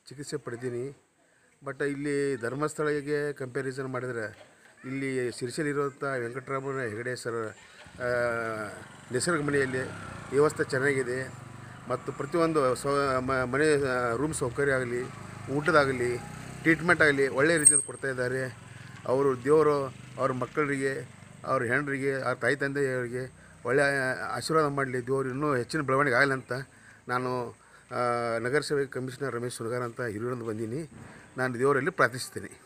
ಚಿಕಿತ್ಸೆ ಪಡೆದೀನಿ ಬಟ್ ಇಲ್ಲಿ ಧರ್ಮಸ್ಥಳಕ್ಕೆ ಕಂಪ್ಯಾರಿಸನ್ ಮಾಡಿದರೆ ಇಲ್ಲಿ ಶಿರ್ಷಲಿರುವಂಥ ವೆಂಕಟರಾಮನ ಹೆಗಡೆ ಸರ್ ಆ, ನಿಸರ್ಗ ಮನೆಯಲ್ಲಿ ವ್ಯವಸ್ಥೆ ಚೆನ್ನಾಗಿದೆ ಮತ್ತು ಪ್ರತಿಯೊಂದು ಸೌ ಮ- ಮನೆ ರೂಮ್ ಸೌಕರ್ಯ ಆಗಲಿ ಊಟದಾಗಲಿ ಟ್ರೀಟ್ಮೆಂಟ್ ಆಗಲಿ ಒಳ್ಳೆಯ ರೀತಿಯಿಂದ ಕೊಡ್ತಾ ಇದ್ದಾರೆ ಅವರು ದೇವರು ಅವ್ರ ಮಕ್ಕಳಿಗೆ ಅವ್ರ ಹೆಂಡ್ರಿಗೆ ಅವ್ರ ತಾಯಿ ತಂದೆಯವರಿಗೆ ಒಳ್ಳೆಯ ಆಶೀರ್ವಾದ ಮಾಡಲಿ ದೇವರು ಇನ್ನೂ ಹೆಚ್ಚಿನ ಬೆಳವಣಿಗೆ ಆಗಲಿ ಅಂತ ನಾನು ಆ, ನಗರಸಭೆ ಕಮಿಷನರ್ ರಮೇಶ್ ಸುರಗಾರ್ ಅಂತ ಹಿರಿಯೂರಿಂದ ಬಂದೀನಿ ನಾನು ದೇವರಲ್ಲಿ ಪ್ರಾರ್ಥಿಸ್ತೀನಿ